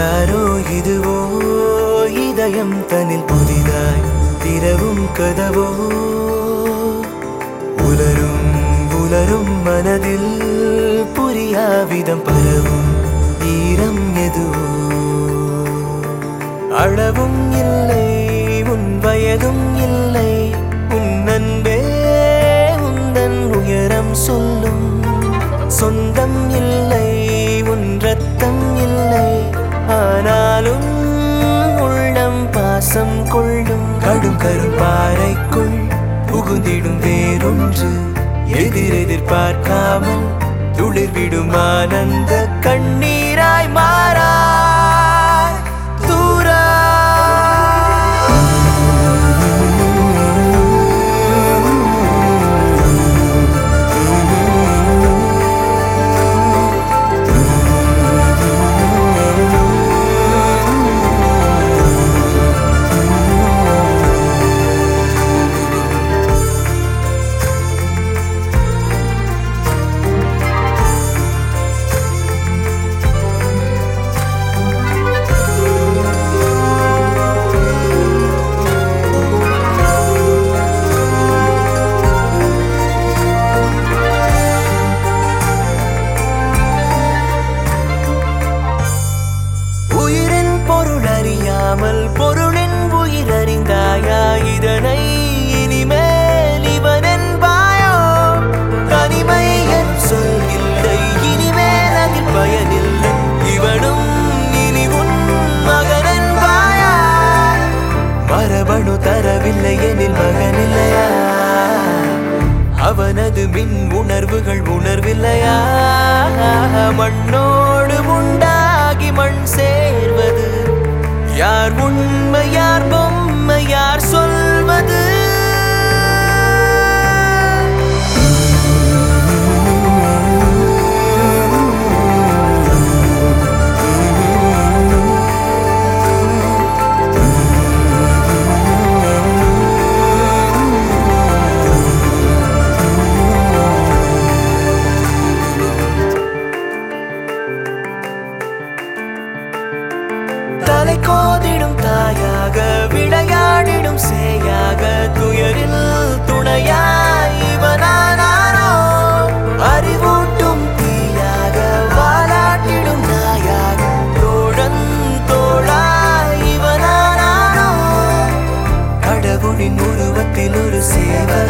யாரோ இதுவோ இதயம் தனில் புதிதாய் திரவும் கதவோ உலரும் உலரும் மனதில் புரியாவிதம் பரவும் ஈரம் எதுவோ அளவும் இல்லை உன் வயதும் இல்லை உன் அன்பே உந்தன் உயரம் சொல்லும் சொந்தம் இல்லை உன் ரத்தம் இல்லை ஆனாலும் உள்ளம் பாசம் கொள்ளும் கடும் கருப்பாறைக்குள் புகுந்திடும் வேறொன்று எதிரெதிர் பார்க்காமல் துளிர்விடும் ஆனந்த கண்ணீராய் மாறாய் தூரா உயிரின் பொருள் அறியாமல் பொருளின் உயிர் அறிந்தாயா இதனை இனிமேல் இவன் என்பாயோ தனிமை என் சொல் இல்லை இனிமேல் அதில் பயனில்லை இவனும் இனி உன் மகன் என்பாயா மரபணு தரவில்லை எனில் மகன் இல்லையா அவனது மின் உணர்வுகள் உணர்வில்லையா மண்ணோடு உண்டாகி மண் சேர்வது யார் உண்மை யார் பொம்மை யார் சொல்வது தலை கோதிடும் தாயாக விளையாடிடும் சேயாக துயரில் துணையாய் இவனானானோ அறிவூட்டும் தீயாக வாலாட்டிடும் நாயாக தோழன் தோழாய் இவனானானோ கடவுளின் உருவத்தில் ஒரு சேவ